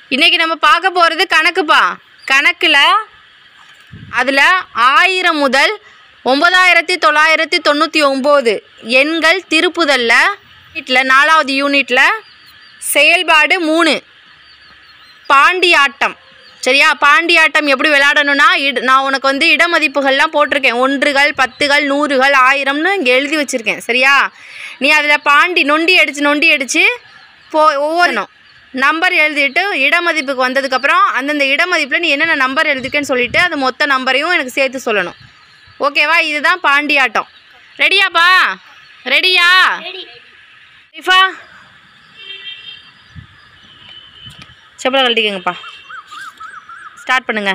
இன்னைக்கு நம்ம பார்க்க போகிறது கணக்குப்பா கணக்கில் அதில் ஆயிரம் முதல் ஒம்பதாயிரத்தி தொள்ளாயிரத்தி தொண்ணூற்றி ஒம்பது எண்கள் திருப்புதலில் யூனிட்டில் நாலாவது யூனிட்டில் செயல்பாடு மூணு பாண்டியாட்டம் சரியா பாண்டியாட்டம் எப்படி விளையாடணும்னா இட நான் உனக்கு வந்து இடமதிப்புகள்லாம் போட்டிருக்கேன் ஒன்றுகள் பத்துகள் நூறுகள் ஆயிரம்னு இங்கே எழுதி வச்சுருக்கேன் சரியா நீ அதில் பாண்டி நொண்டி அடித்து நொண்டி அடித்து போ ஒவ்வொரு நம்பர் எழுதிட்டு இடமதிப்புக்கு வந்ததுக்கப்புறம் அந்தந்த இடமதிப்பில் நீ என்னென்ன நம்பர் எழுதிருக்கேன்னு சொல்லிட்டு அந்த மொத்த நம்பரையும் எனக்கு சேர்த்து சொல்லணும் ஓகேவா இதுதான் பாண்டியாட்டம் ரெடியாப்பா ரெடியா ரிஃபா செப்பலை கழட்டிக்கங்கப்பா ஸ்டார்ட் பண்ணுங்க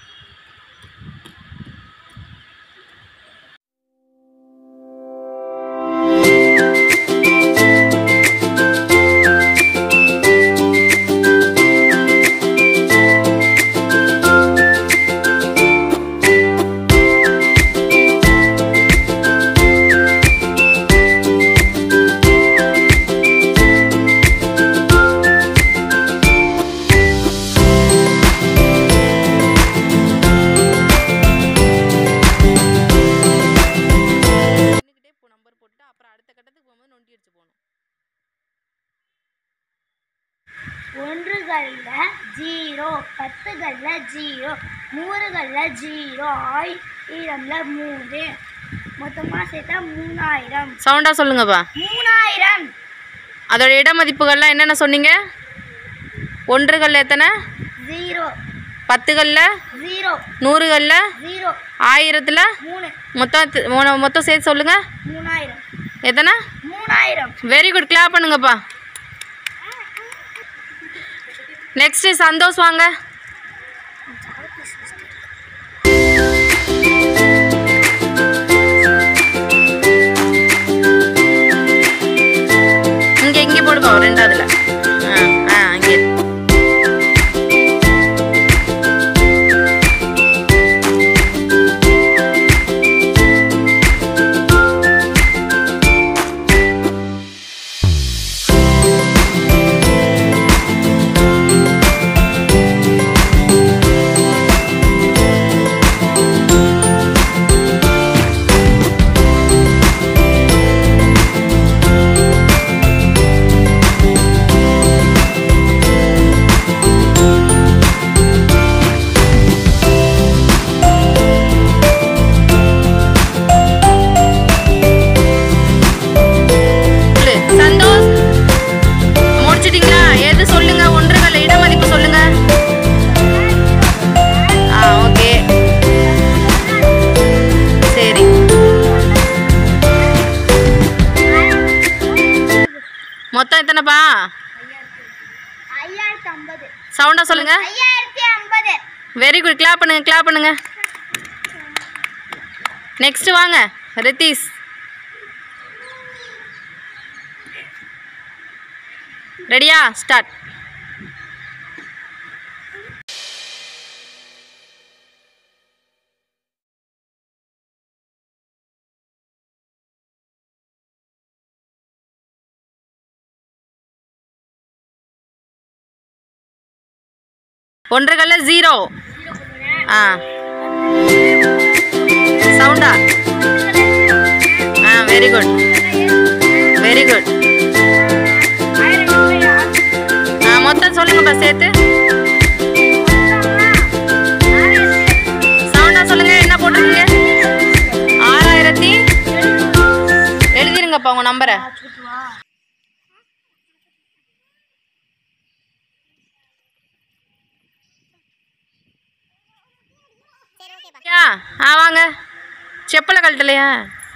நம்பர் போட்டு அப்புறம் அடுத்த கட்டத்துக்கு போகும்போது நொண்டி அடிச்சு போகணும் ஒன்றுகளில் ஜீரோ பத்துகளில் ஜீரோ நூறுகளில் ஜீரோ ஆயிரம்ல மூணு மொத்தமாக சேர்த்தா மூணாயிரம் சவுண்டாக சொல்லுங்கப்பா மூணாயிரம் அதோட இடமதிப்புகள்லாம் என்னென்ன சொன்னீங்க ஒன்றுகளில் எத்தனை ஜீரோ பத்துகளில் ஜீரோ நூறுகளில் ஜீரோ ஆயிரத்தில் மூணு மொத்தம் தி- மூணு- மொத்தம் சேர்த்து சொல்லுங்கள் மூணாயிரம் எத்தனை மூணாயிரம் வெரி குட் கிளாப் பண்ணுங்கப்பா நெக்ஸ்ட் சந்தோஷ் வாங்க இங்க இங்க போடுப்பா ஒரு ரெண்டாவதுல ஆ ஆ இங்கே சொல்லு. சந்தோஷ் முடிச்சிட்டீங்களா எது சொல்லுங்க ஒன்றுகள் இடமதிப்பு சொல்லுங்க ஆ ஓகே சரி மொத்தம் எத்தனைப்பா ஐயாயிரத்தி ஐம்பது சவுண்டா சொல்லுங்க ஐயாயிரத்தி ஐம்பது வெரி குட் கிளாப் பண்ணுங்க கிளாப் பண்ணுங்க நெக்ஸ்ட் வாங்க ரித்தீஷ் ரெடியா ஸ்டார்ட் ஒன்றுகள்ல ஜீரோ ஆ சவுண்டா ஆ வெரி குட் வெரி குட் ஆ மொத்தம் சொல்லுங்கப்பா சேர்த்து சவுண்டா சொல்லுங்க என்ன போட்டிருக்கீங்க ஆறாயிரத்தி எழுதிருங்கப்பா உங்க நம்பரை யா ஆ வாங்க செப்பலை கழட்டலையா